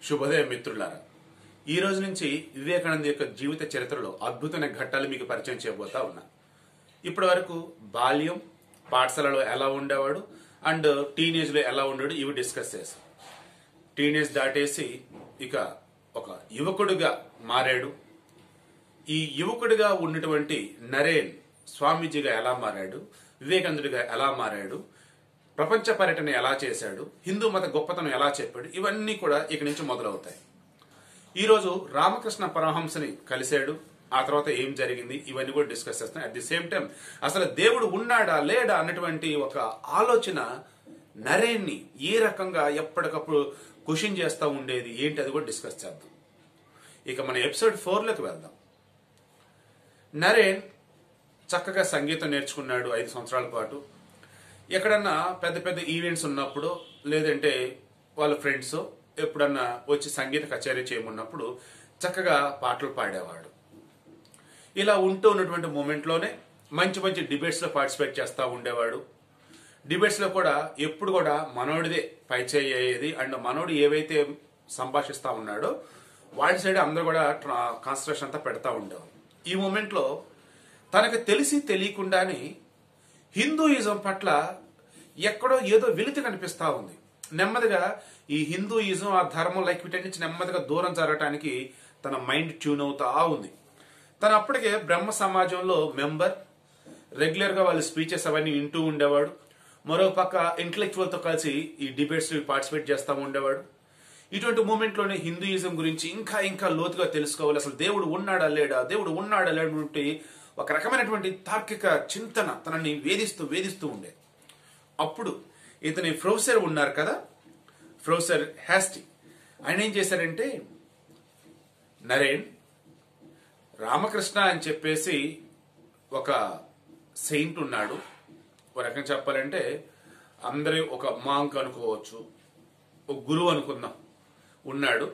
శుభోదయం మిత్రులారా ఈ రోజు నుంచి వివేకానంద యొక్క జీవిత చరిత్రలో అద్భుతమైన ఘట్టాలు మీకు పరిచయం చేయబోతా ఉన్నా ఇప్పటి వరకు బాల్యం పాఠశాలలో ఎలా ఉండేవాడు అండ్ టీనేజ్ లో ఎలా ఉండేవాడు ఇవి డిస్కస్ చేశాం టీనేజ్ దాటేసి ఇక ఒక యువకుడిగా మారాడు ఈ యువకుడిగా ఉన్నటువంటి నరేన్ స్వామీజీగా ఎలా మారాడు వివేకానందుడిగా ఎలా మారాడు ప్రపంచ పర్యటన ఎలా చేశాడు హిందూ మత గొప్పతనం ఎలా చెప్పాడు ఇవన్నీ కూడా ఇక నుంచి మొదలవుతాయి ఈరోజు రామకృష్ణ పరమహంసని కలిశాడు ఆ తర్వాత ఏం జరిగింది ఇవన్నీ కూడా డిస్కస్ చేస్తాం అట్ ది సేమ్ టైం అసలు దేవుడు ఉన్నాడా లేడా అన్నటువంటి ఒక ఆలోచన నరేన్ని ఏ రకంగా ఎప్పటికప్పుడు క్వశ్చన్ చేస్తూ ఉండేది ఏంటి అది కూడా డిస్కస్ చేద్దాం ఇక మన ఎపిసోడ్ ఫోర్లోకి వెళ్దాం నరేన్ చక్కగా సంగీతం నేర్చుకున్నాడు ఐదు సంవత్సరాల పాటు ఎక్కడన్నా పెద్ద పెద్ద ఈవెంట్స్ ఉన్నప్పుడు లేదంటే వాళ్ళ ఫ్రెండ్స్ ఎప్పుడన్నా వచ్చి సంగీత కచేరీ చేయమన్నప్పుడు చక్కగా పాటలు పాడేవాడు ఇలా ఉంటూ ఉన్నటువంటి మూమెంట్లోనే మంచి మంచి డిబేట్స్లో పార్టిసిపేట్ చేస్తూ ఉండేవాడు డిబేట్స్లో కూడా ఎప్పుడు కూడా మనోడిదే పైచేయి అయ్యేది అండ్ మనోడు ఏవైతే సంభాషిస్తూ ఉన్నాడో వాడి సైడ్ అందరూ కూడా కాన్సన్ట్రేషన్ అంతా పెడతా ఉండేవారు ఈ మూమెంట్లో తనకు తెలిసి తెలియకుండానే హిందూయిజం పట్ల ఎక్కడో ఏదో వెలితి కనిపిస్తా ఉంది నెమ్మదిగా ఈ హిందూయిజం ఆ ధర్మం లైక్ వీటి నుంచి నెమ్మదిగా దూరం జరగటానికి తన మైండ్ ట్యూన్ అవుతా ఉంది తను అప్పటికే బ్రహ్మ సమాజంలో మెంబర్ రెగ్యులర్ గా వాళ్ళ స్పీచెస్ అవన్నీ వింటూ ఉండేవాడు మరో పక్క ఇంటలెక్చువల్ తో కలిసి ఈ డిబేట్స్ పార్టిసిపేట్ చేస్తూ ఉండేవాడు ఇటువంటి మూమెంట్ లోనే హిందూయిజం గురించి ఇంకా ఇంకా లోతుగా తెలుసుకోవాలి అసలు దేవుడు ఉన్నాడా లేడా దేవుడు ఉన్నాడా లేటువంటి ఒక రకమైనటువంటి తార్కిక చింతన తనని వేధిస్తూ వేధిస్తూ ఉండేది అప్పుడు ఇతని ప్రొఫెసర్ ఉన్నారు కదా ప్రొఫెసర్ హ్యాస్టీ ఆయన ఏం చేశారంటే నరేన్ రామకృష్ణ అని చెప్పేసి ఒక సెయింట్ ఉన్నాడు ఒక రకంగా చెప్పాలంటే అందరి ఒక మాంక్ అనుకోవచ్చు ఒక గురువు అనుకుందాం ఉన్నాడు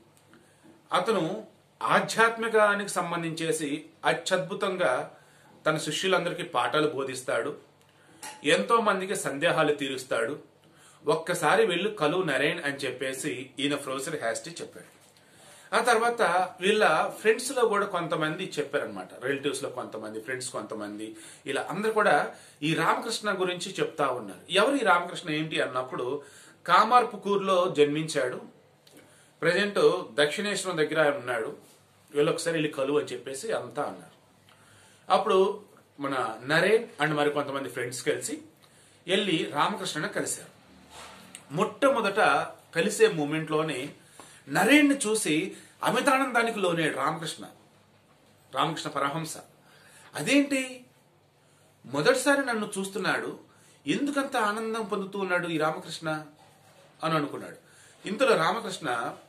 అతను ఆధ్యాత్మికానికి సంబంధించేసి అత్యద్భుతంగా తన శిష్యులందరికీ పాఠాలు బోధిస్తాడు ఎంతో మందికి సందేహాలు తీరుస్తాడు ఒక్కసారి వెళ్ళు కలువు నరేన్ అని చెప్పేసి ఈయన ప్రొఫెసర్ హ్యాస్టీ చెప్పాడు ఆ తర్వాత వీళ్ళ ఫ్రెండ్స్ లో కూడా కొంతమంది చెప్పారనమాట రిలేటివ్స్ లో కొంతమంది ఫ్రెండ్స్ కొంతమంది ఇలా అందరు కూడా ఈ రామకృష్ణ గురించి చెప్తా ఉన్నారు ఎవరు ఈ రామకృష్ణ ఏంటి అన్నప్పుడు కామార్పుకూరులో జన్మించాడు ప్రజెంట్ దక్షిణేశ్వరం దగ్గర ఆయన ఉన్నాడు వీళ్ళు ఒకసారి వెళ్ళి కలువు అని చెప్పేసి అంతా అన్నారు అప్పుడు మన నరేన్ అండ్ మరి కొంతమంది ఫ్రెండ్స్ కలిసి వెళ్ళి రామకృష్ణని కలిశారు మొట్టమొదట కలిసే మూమెంట్లోనే నరేన్ని చూసి అమితానందానికి లోనేడు రామకృష్ణ రామకృష్ణ పరహంస అదేంటి మొదటిసారి నన్ను చూస్తున్నాడు ఎందుకంత ఆనందం పొందుతూ ఉన్నాడు ఈ రామకృష్ణ అని అనుకున్నాడు ఇంతలో రామకృష్ణ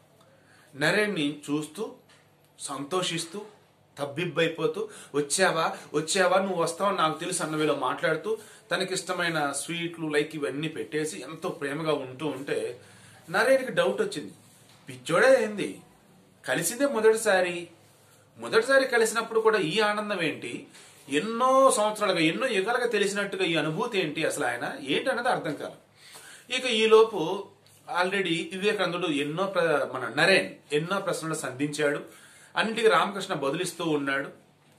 నరేన్ని చూస్తూ సంతోషిస్తూ తబ్బిబ్బైపోతూ వచ్చావా వచ్చావా నువ్వు వస్తావు నాకు తెలుసు అన్న వేలో మాట్లాడుతూ తనకిష్టమైన స్వీట్లు లైక్ ఇవన్నీ పెట్టేసి ఎంతో ప్రేమగా ఉంటూ ఉంటే నరేన్కి డౌట్ వచ్చింది పిచ్చోడే అయింది కలిసిందే మొదటిసారి మొదటిసారి కలిసినప్పుడు కూడా ఈ ఆనందం ఏంటి ఎన్నో సంవత్సరాలుగా ఎన్నో యుగాలుగా తెలిసినట్టుగా ఈ అనుభూతి ఏంటి అసలు ఆయన ఏంటి అన్నది అర్థం కాదు ఇక ఈలోపు ఆల్రెడీ వివేకానందుడు ఎన్నో ప్ర- మన నరేన్ ఎన్నో ప్రశ్నలు సంధించాడు అన్నిటికీ రామకృష్ణ బదులిస్తూ ఉన్నాడు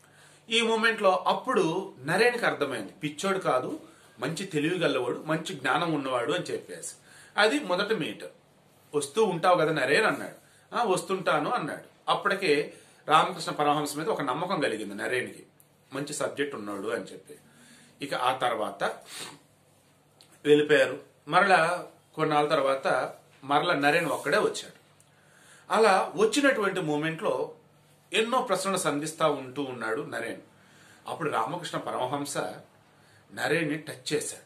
ఈ మూమెంట్ లో అప్పుడు నరేన్కి అర్థమైంది పిచ్చోడు కాదు మంచి తెలివి గల్లవాడు మంచి జ్ఞానం ఉన్నవాడు అని చెప్పేసి అది మొదటి మీట్ వస్తూ ఉంటావు కదా నరేన్ అన్నాడు "ఆ, వస్తుంటాను అన్నాడు అప్పటికే రామకృష్ణ పరమహంస మీద ఒక నమ్మకం కలిగింది నరేన్కి మంచి సబ్జెక్ట్ ఉన్నాడు అని చెప్పి ఇక ఆ తర్వాత వెళ్ళిపోయారు మరలా కొన్నాళ్ళ తర్వాత మరలా నరేన్ ఒక్కడే వచ్చాడు అలా వచ్చినటువంటి మూమెంట్లో ఎన్నో ప్రశ్నలు సంధిస్తా ఉంటూ ఉన్నాడు నరేన్ అప్పుడు రామకృష్ణ పరమహంస నరేన్ని టచ్ చేశాడు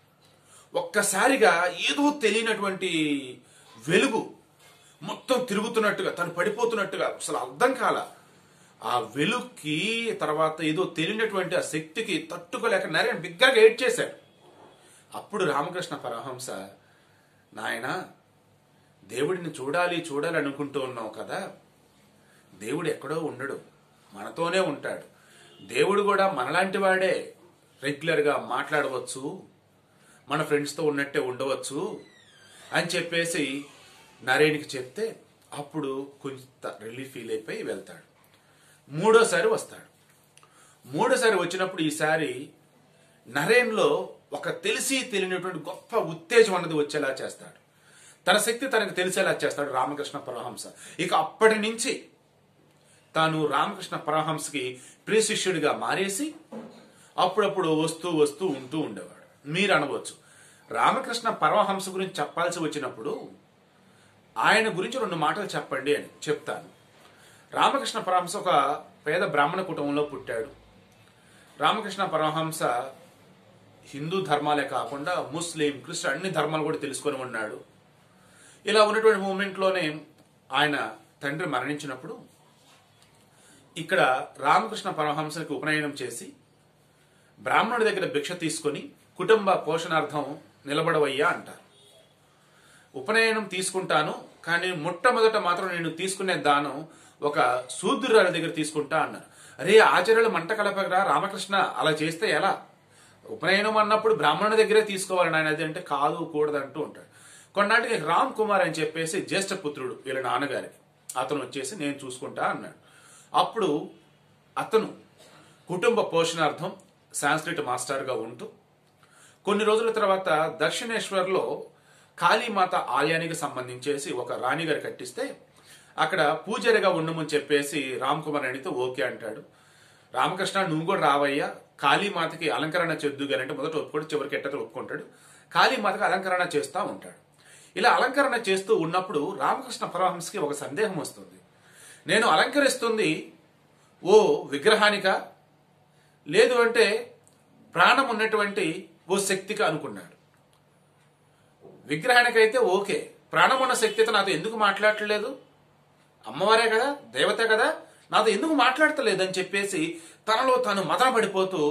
ఒక్కసారిగా ఏదో తెలియనటువంటి వెలుగు మొత్తం తిరుగుతున్నట్టుగా తను పడిపోతున్నట్టుగా అసలు అర్థం కాల ఆ వెలుగుకి తర్వాత ఏదో తెలియనటువంటి ఆ శక్తికి తట్టుకోలేక నరేన్ బిగ్గరగా ఏడ్ చేశాడు అప్పుడు రామకృష్ణ పరమహంస నాయన దేవుడిని చూడాలి చూడాలి అనుకుంటూ ఉన్నావు కదా దేవుడు ఎక్కడో ఉండడు మనతోనే ఉంటాడు దేవుడు కూడా మనలాంటి వాడే రెగ్యులర్గా మాట్లాడవచ్చు మన ఫ్రెండ్స్తో ఉన్నట్టే ఉండవచ్చు అని చెప్పేసి నరేన్కి చెప్తే అప్పుడు కొంత రిలీఫ్ ఫీల్ అయిపోయి వెళ్తాడు మూడోసారి వస్తాడు మూడోసారి వచ్చినప్పుడు ఈసారి నరేన్లో ఒక తెలిసి తెలియనటువంటి గొప్ప ఉత్తేజం అన్నది వచ్చేలా చేస్తాడు తన శక్తి తనకు తెలిసేలా చేస్తాడు రామకృష్ణ పరమహంస ఇక అప్పటి నుంచి తాను రామకృష్ణ పరమహంసకి ప్రియ శిష్యుడిగా మారేసి అప్పుడప్పుడు వస్తూ వస్తూ ఉంటూ ఉండేవాడు మీరు అనవచ్చు రామకృష్ణ పరమహంస గురించి చెప్పాల్సి వచ్చినప్పుడు ఆయన గురించి రెండు మాటలు చెప్పండి అని చెప్తాను రామకృష్ణ పరమహంస ఒక పేద బ్రాహ్మణ కుటుంబంలో పుట్టాడు రామకృష్ణ పరమహంస హిందూ ధర్మాలే కాకుండా ముస్లిం క్రిస్టియన్ అన్ని ధర్మాలు కూడా తెలుసుకొని ఉన్నాడు ఇలా ఉన్నటువంటి మూమెంట్లోనే ఆయన తండ్రి మరణించినప్పుడు ఇక్కడ రామకృష్ణ పరమహంసకి ఉపనయనం చేసి బ్రాహ్మణుడి దగ్గర భిక్ష తీసుకొని కుటుంబ పోషణార్థం నిలబడవయ్యా అంటారు ఉపనయనం తీసుకుంటాను కానీ మొట్టమొదట మాత్రం నేను తీసుకునే దానం ఒక శూద్రురాలి దగ్గర తీసుకుంటా అన్నారు అరే ఆచార్యులు మంట కలపగరా రామకృష్ణ అలా చేస్తే ఎలా ఉపనయనం అన్నప్పుడు బ్రాహ్మణుడి దగ్గరే తీసుకోవాలి నాయన అది అంటే కాదు కూడదు అంటూ ఉంటాడు కొన్నాటికి రామ్ కుమార్ అని చెప్పేసి జ్యేష్ఠ పుత్రుడు వీళ్ళ నాన్నగారికి అతను వచ్చేసి నేను చూసుకుంటా అన్నాడు అప్పుడు అతను కుటుంబ పోషణార్థం సాంస్క్రిట్ మాస్టర్గా ఉంటూ కొన్ని రోజుల తర్వాత దక్షిణేశ్వర్లో కాళీమాత ఆలయానికి సంబంధించేసి ఒక రాణిగారు కట్టిస్తే అక్కడ పూజారిగా ఉండమని చెప్పేసి రామ్ కుమార్ అడిగితే ఓకే అంటాడు రామకృష్ణ నువ్వు కూడా రావయ్యా కాళీమాతకి అలంకరణ చెద్దు అంటే మొదట ఒప్పుకోడు చివరికి ఎట్టతో ఒప్పుకుంటాడు కాళీమాతకి అలంకరణ చేస్తూ ఉంటాడు ఇలా అలంకరణ చేస్తూ ఉన్నప్పుడు రామకృష్ణ పరమహంసకి ఒక సందేహం వస్తుంది నేను అలంకరిస్తుంది ఓ విగ్రహానిక లేదు అంటే ప్రాణం ఉన్నటువంటి ఓ శక్తిగా అనుకున్నాడు విగ్రహానికైతే ఓకే ప్రాణం ఉన్న శక్తితో నాతో ఎందుకు మాట్లాడట్లేదు అమ్మవారే కదా దేవత కదా నాతో ఎందుకు మాట్లాడతలేదు అని చెప్పేసి తనలో తాను మదన పడిపోతూ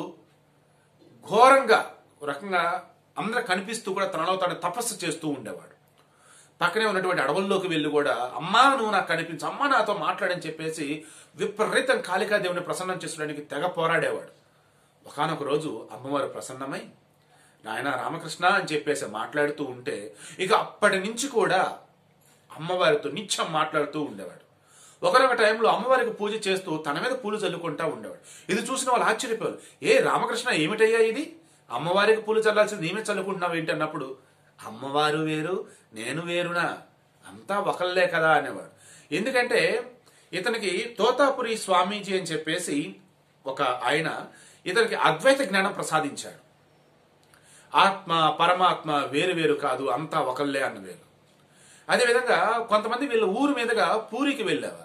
ఘోరంగా ఒక రకంగా అందరూ కనిపిస్తూ కూడా తనలో తాను తపస్సు చేస్తూ ఉండేవాడు పక్కనే ఉన్నటువంటి అడవుల్లోకి వెళ్ళి కూడా అమ్మా నువ్వు నాకు కనిపించు అమ్మా నాతో మాట్లాడని చెప్పేసి విపరీతం కాళికాదేవుని ప్రసన్నం చేసుకోవడానికి తెగ పోరాడేవాడు ఒకనొక రోజు అమ్మవారు ప్రసన్నమై నాయన రామకృష్ణ అని చెప్పేసి మాట్లాడుతూ ఉంటే ఇక అప్పటి నుంచి కూడా అమ్మవారితో నిత్యం మాట్లాడుతూ ఉండేవాడు ఒకనొక టైంలో అమ్మవారికి పూజ చేస్తూ తన మీద పూలు చల్లుకుంటా ఉండేవాడు ఇది చూసిన వాళ్ళు ఆశ్చర్యపోయారు ఏ రామకృష్ణ ఏమిటయ్యా ఇది అమ్మవారికి పూలు చల్లాల్సింది నేమే చల్లుకుంటున్నావు ఏంటి అన్నప్పుడు అమ్మవారు వేరు నేను వేరునా అంతా ఒకళ్ళే కదా అనేవాడు ఎందుకంటే ఇతనికి తోతాపురి స్వామీజీ అని చెప్పేసి ఒక ఆయన ఇతనికి అద్వైత జ్ఞానం ప్రసాదించాడు ఆత్మ పరమాత్మ వేరు వేరు కాదు అంతా ఒకళ్ళే అన్న వేరు అదేవిధంగా కొంతమంది వీళ్ళ ఊరు మీదుగా పూరికి వెళ్ళేవారు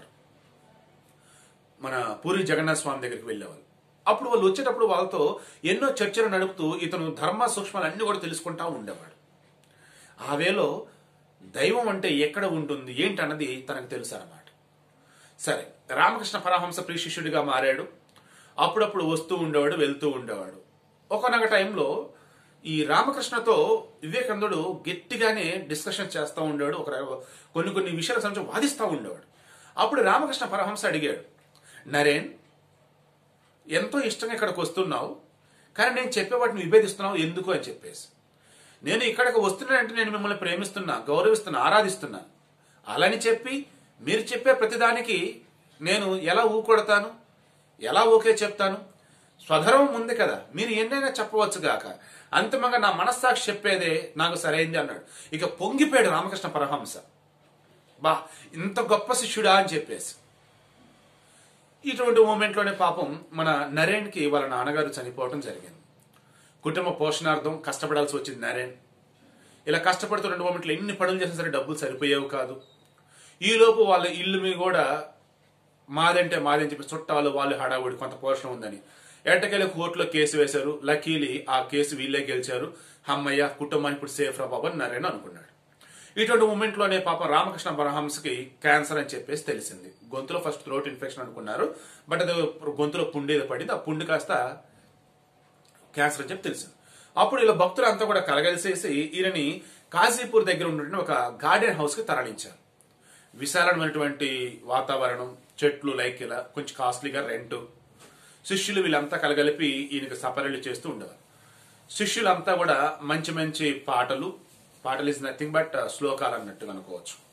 మన పూరి జగన్నాథ స్వామి దగ్గరికి వెళ్ళేవారు అప్పుడు వాళ్ళు వచ్చేటప్పుడు వాళ్ళతో ఎన్నో చర్చలు నడుపుతూ ఇతను ధర్మ సూక్ష్మాలు అన్ని కూడా తెలుసుకుంటా ఉండేవాడు ఆ వేలో దైవం అంటే ఎక్కడ ఉంటుంది ఏంటన్నది తనకు తెలుసు అన్నమాట సరే రామకృష్ణ పరమహంస ప్రియ శిష్యుడిగా మారాడు అప్పుడప్పుడు వస్తూ ఉండేవాడు వెళ్తూ ఉండేవాడు ఒకనొక టైంలో ఈ రామకృష్ణతో వివేకానందుడు గట్టిగానే డిస్కషన్ చేస్తూ ఉండేవాడు ఒక కొన్ని కొన్ని విషయాల సంబంధించి వాదిస్తూ ఉండేవాడు అప్పుడు రామకృష్ణ పరమహంస అడిగాడు నరేన్ ఎంతో ఇష్టంగా ఇక్కడికి వస్తున్నావు కానీ నేను చెప్పే వాటిని విభేదిస్తున్నావు ఎందుకు అని చెప్పేసి నేను ఇక్కడికి వస్తున్నానంటే నేను మిమ్మల్ని ప్రేమిస్తున్నా గౌరవిస్తున్నా ఆరాధిస్తున్నా అలాని చెప్పి మీరు చెప్పే ప్రతిదానికి నేను ఎలా ఊకొడతాను ఎలా ఓకే చెప్తాను స్వధర్మం ఉంది కదా మీరు ఎన్నైనా చెప్పవచ్చు గాక అంతిమంగా నా మనస్సాక్షి చెప్పేదే నాకు సరైంది అన్నాడు ఇక పొంగిపోయాడు రామకృష్ణ పరహంస బా ఇంత గొప్ప శిష్యుడా అని చెప్పేసి ఇటువంటి మూమెంట్లోనే పాపం మన నరేన్కి వాళ్ళ నాన్నగారు చనిపోవటం జరిగింది కుటుంబ పోషణార్థం కష్టపడాల్సి వచ్చింది నరేన్ ఇలా కష్టపడుతూ రెండు మూమెంట్లు ఎన్ని పనులు చేసినా సరే డబ్బులు సరిపోయేవి కాదు ఈలోపు వాళ్ళ ఇల్లు మీద కూడా మాదంటే మాదని చెప్పి చుట్టాలు వాళ్ళు హడావుడి కొంత పోషణ ఉందని ఎట్టకెళ్ళి కోర్టులో కేసు వేశారు లక్కీలి ఆ కేసు వీళ్ళే గెలిచారు అమ్మయ్య కుటుంబానికి ఇప్పుడు సేఫ్ రా బాబు అని నరేన్ అనుకున్నాడు ఇటువంటి మూమెంట్లోనే పాపం రామకృష్ణ పరహంసకి క్యాన్సర్ అని చెప్పేసి తెలిసింది గొంతులో ఫస్ట్ థ్రోట్ ఇన్ఫెక్షన్ అనుకున్నారు బట్ అది గొంతులో పుండి ఏదో పడింది ఆ పుండి కాస్త క్యాన్సర్ అని చెప్పి తెలిసింది అప్పుడు ఇలా భక్తులు అంతా కూడా కలగలిసేసి ఈయనని కాజీపూర్ దగ్గర ఉన్నటువంటి ఒక గార్డెన్ హౌస్ కి తరలించారు విశాలమైనటువంటి వాతావరణం చెట్లు లైక్ ఇలా కొంచెం కాస్ట్లీగా రెంట్ శిష్యులు వీళ్ళంతా కలగలిపి ఈయనకి సపరేలు చేస్తూ ఉండేవారు శిష్యులంతా కూడా మంచి మంచి పాటలు పాటలు ఇస్ నథింగ్ బట్ శ్లోకాలు అన్నట్టుగా అనుకోవచ్చు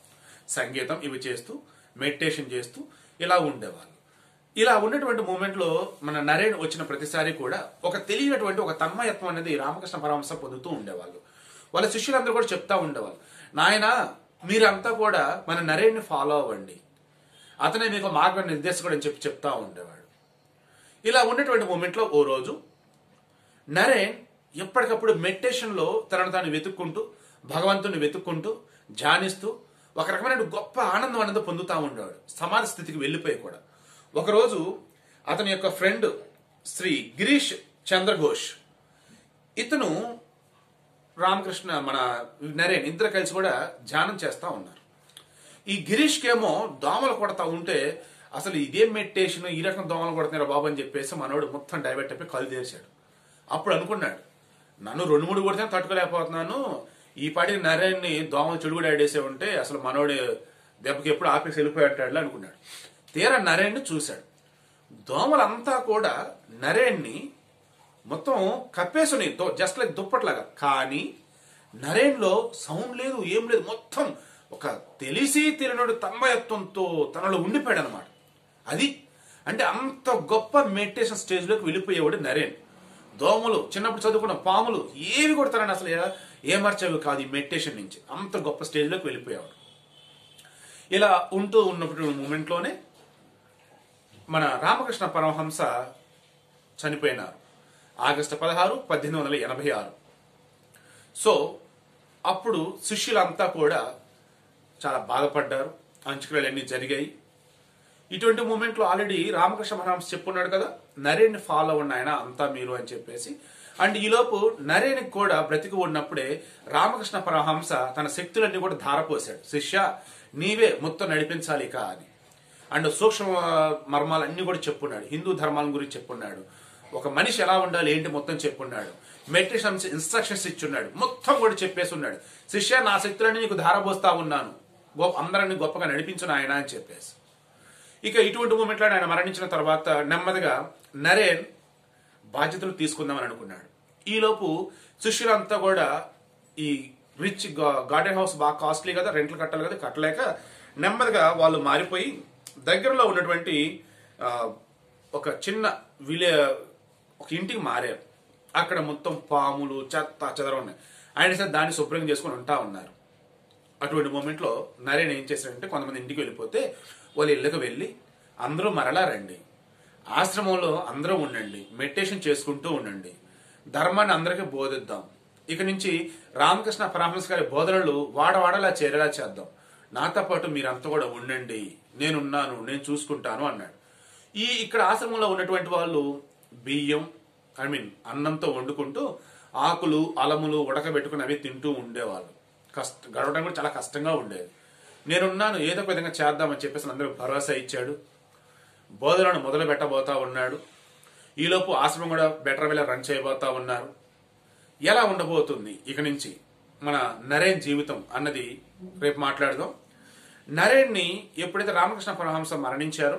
సంగీతం ఇవి చేస్తూ మెడిటేషన్ చేస్తూ ఇలా ఉండేవాళ్ళు ఇలా ఉన్నటువంటి మూమెంట్లో మన నరేన్ వచ్చిన ప్రతిసారి కూడా ఒక తెలియనటువంటి ఒక తన్మయత్వం అనేది రామకృష్ణ పరమహంస పొందుతూ ఉండేవాళ్ళు వాళ్ళ శిష్యులందరూ కూడా చెప్తా ఉండేవాళ్ళు నాయన మీరంతా కూడా మన నరేన్ని ఫాలో అవ్వండి అతనే మీకు మార్గ నిర్దేశకుడు అని చెప్పి చెప్తా ఉండేవాడు ఇలా ఉన్నటువంటి మూమెంట్లో ఓ రోజు నరేన్ ఎప్పటికప్పుడు మెడిటేషన్లో తనను తాను వెతుక్కుంటూ భగవంతుని వెతుక్కుంటూ ధ్యానిస్తూ ఒక రకమైన గొప్ప ఆనందం అనేది పొందుతూ ఉండేవాడు సమాధి స్థితికి వెళ్ళిపోయి కూడా ఒకరోజు అతని యొక్క ఫ్రెండ్ శ్రీ గిరీష్ చంద్రఘోష్ ఇతను రామకృష్ణ మన నరేన్ ఇద్దరు కలిసి కూడా ధ్యానం చేస్తూ ఉన్నారు ఈ గిరీష్కి ఏమో దోమలు కొడతా ఉంటే అసలు ఇదేం మెడిటేషన్ ఈ రకం దోమలు కొడుతున్నారు బాబు అని చెప్పేసి మనోడు మొత్తం డైవర్ట్ అయిపోయి కళ్ళు తెరిచాడు అప్పుడు అనుకున్నాడు నన్ను రెండు మూడు కొడితే తట్టుకోలేకపోతున్నాను ఈ పాటికి నరేన్ని దోమలు చెడుగుడు ఆడేసే ఉంటే అసలు మనోడు దెబ్బకి ఎప్పుడు ఆపేసి వెళ్ళిపోయాడు అనుకున్నాడు తీరా నరేన్ని చూశాడు దోమలంతా కూడా నరేన్ని మొత్తం కప్పేసుని జస్ట్ లైక్ దుప్పట్లాగా కానీ నరేన్లో సౌండ్ లేదు ఏం లేదు మొత్తం ఒక తెలిసి తెలియనుడు తన్మయత్వంతో తనలో ఉండిపోయాడు అనమాట అది అంటే అంత గొప్ప మెడిటేషన్ స్టేజ్లోకి వెళ్ళిపోయేవాడు నరేన్ దోమలు చిన్నప్పుడు చదువుకున్న పాములు ఏవి కొడతారని అసలు ఏ- ఏమర్చేవి కాదు ఈ మెడిటేషన్ నుంచి అంత గొప్ప స్టేజ్లోకి వెళ్ళిపోయేవాడు ఇలా ఉంటూ ఉన్నప్పుడు మూమెంట్లోనే మన రామకృష్ణ పరమహంస చనిపోయినారు ఆగస్టు పదహారు పద్దెనిమిది వందల ఎనభై ఆరు సో అప్పుడు శిష్యులంతా కూడా చాలా బాధపడ్డారు అంచుక్రియలు అన్నీ జరిగాయి ఇటువంటి మూమెంట్లో ఆల్రెడీ రామకృష్ణ పరమహంస చెప్పున్నాడు కదా నరేన్ ఫాలో ఉన్న ఆయన అంతా మీరు అని చెప్పేసి అండ్ ఈలోపు నరేన్కి కూడా బ్రతికి ఉన్నప్పుడే రామకృష్ణ పరమహంస తన శక్తులన్నీ కూడా ధారపోశాడు శిష్య నీవే మొత్తం నడిపించాలి ఇక అని అండ్ సూక్ష్మ మర్మాలన్నీ కూడా చెప్పున్నాడు హిందూ ధర్మాల గురించి చెప్పున్నాడు ఒక మనిషి ఎలా ఉండాలి ఏంటి మొత్తం చెప్పున్నాడు మెడిటేషన్ ఇన్స్ట్రక్షన్స్ ఇచ్చున్నాడు మొత్తం కూడా చెప్పేసి ఉన్నాడు శిష్య నా శక్తులన్నీ నీకు ధారపోస్తా ఉన్నాను గొప్ప అందరిని గొప్పగా నడిపించు ఆయన అని చెప్పేసి ఇక ఇటువంటి మూమెంట్లో ఆయన మరణించిన తర్వాత నెమ్మదిగా నరేన్ బాధ్యతలు తీసుకుందామని అనుకున్నాడు ఈలోపు శిష్యులంతా కూడా ఈ రిచ్ గార్డెన్ హౌస్ బాగా కాస్ట్లీ కదా రెంట్లు కట్టాలి కదా కట్టలేక నెమ్మదిగా వాళ్ళు మారిపోయి దగ్గరలో ఉన్నటువంటి ఆ, ఒక చిన్న విలే ఒక ఇంటికి మారారు అక్కడ మొత్తం పాములు చెత్త చెదర ఉన్నాయి ఆయన సరే దాన్ని శుభ్రం చేసుకొని ఉంటా ఉన్నారు అటువంటి మూమెంట్లో నరేన్ ఏం చేశాడంటే కొంతమంది ఇంటికి వెళ్ళిపోతే వాళ్ళ ఇళ్ళకి వెళ్ళి అందరూ మరలా రండి ఆశ్రమంలో అందరూ ఉండండి మెడిటేషన్ చేసుకుంటూ ఉండండి ధర్మాన్ని అందరికీ బోధిద్దాం ఇక నుంచి రామకృష్ణ పరమహంస గారి బోధనలు వాడవాడలా చేరేలా చేద్దాం నాతో పాటు మీరంతా కూడా ఉండండి నేనున్నాను నేను చూసుకుంటాను అన్నాడు ఈ ఇక్కడ ఆశ్రమంలో ఉన్నటువంటి వాళ్ళు బియ్యం ఐ మీన్ అన్నంతో వండుకుంటూ ఆకులు అలములు ఉడకబెట్టుకుని అవి తింటూ ఉండేవాళ్ళు కష్ట గడవడం కూడా చాలా కష్టంగా ఉండేది నేనున్నాను ఏదో ఒక విధంగా చేద్దామని చెప్పేసి అందరూ భరోసా ఇచ్చాడు బోధనను మొదలు పెట్టబోతా ఉన్నాడు ఈలోపు ఆశ్రమం కూడా బెటర్ వేలా రన్ చేయబోతా ఉన్నారు ఎలా ఉండబోతుంది ఇక నుంచి మన నరేన్ జీవితం అన్నది రేపు మాట్లాడదాం నరేన్ని ఎప్పుడైతే రామకృష్ణ పరమహంస మరణించారో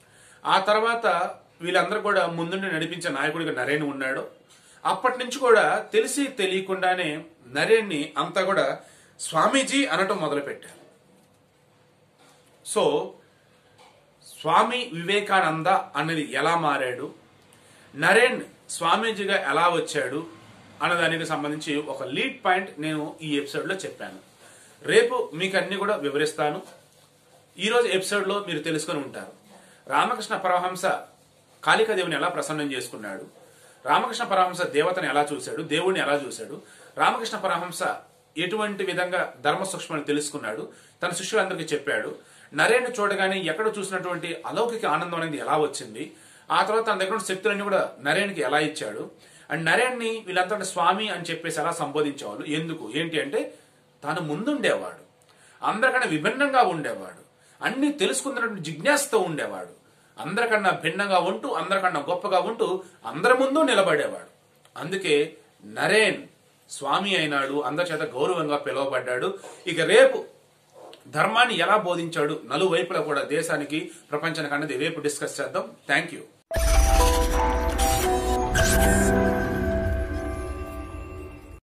ఆ తర్వాత వీళ్ళందరూ కూడా ముందుండి నడిపించే నాయకుడిగా నరేన్ ఉన్నాడు అప్పటి నుంచి కూడా తెలిసి తెలియకుండానే నరేన్ని అంతా కూడా స్వామీజీ అనటం మొదలుపెట్టారు సో స్వామి వివేకానంద అన్నది ఎలా మారాడు నరేన్ స్వామీజీగా ఎలా వచ్చాడు అన్న దానికి సంబంధించి ఒక లీడ్ పాయింట్ నేను ఈ ఎపిసోడ్లో చెప్పాను రేపు మీకు అన్ని కూడా వివరిస్తాను ఈరోజు ఎపిసోడ్లో మీరు తెలుసుకొని ఉంటారు రామకృష్ణ పరమహంస కాళికాదేవిని ఎలా ప్రసన్నం చేసుకున్నాడు రామకృష్ణ పరమహంస దేవతను ఎలా చూశాడు దేవుడిని ఎలా చూశాడు రామకృష్ణ పరమహంస ఎటువంటి విధంగా ధర్మ సూక్ష్మాన్ని తెలుసుకున్నాడు తన శిష్యులందరికీ చెప్పాడు నరేన్ చూడగానే ఎక్కడ చూసినటువంటి అలౌకిక ఆనందం అనేది ఎలా వచ్చింది ఆ తర్వాత తన దగ్గర ఉన్న శక్తులన్నీ కూడా నరేన్కి ఎలా ఇచ్చాడు అండ్ నరేన్ని వీళ్ళంతా కూడా స్వామి అని చెప్పేసి ఎలా సంబోధించేవాళ్ళు ఎందుకు ఏంటి అంటే తాను ముందుండేవాడు అందరికన్నా విభిన్నంగా ఉండేవాడు అన్ని తెలుసుకున్నటువంటి జిజ్ఞాసతో ఉండేవాడు అందరికన్నా భిన్నంగా ఉంటూ అందరికన్నా గొప్పగా ఉంటూ అందరి ముందు నిలబడేవాడు అందుకే నరేన్ స్వామి అయినాడు అందరి చేత గౌరవంగా పిలువబడ్డాడు ఇక రేపు ధర్మాన్ని ఎలా బోధించాడు నలువైపులా కూడా దేశానికి ప్రపంచానికి అన్నది రేపు డిస్కస్ చేద్దాం థ్యాంక్ యూ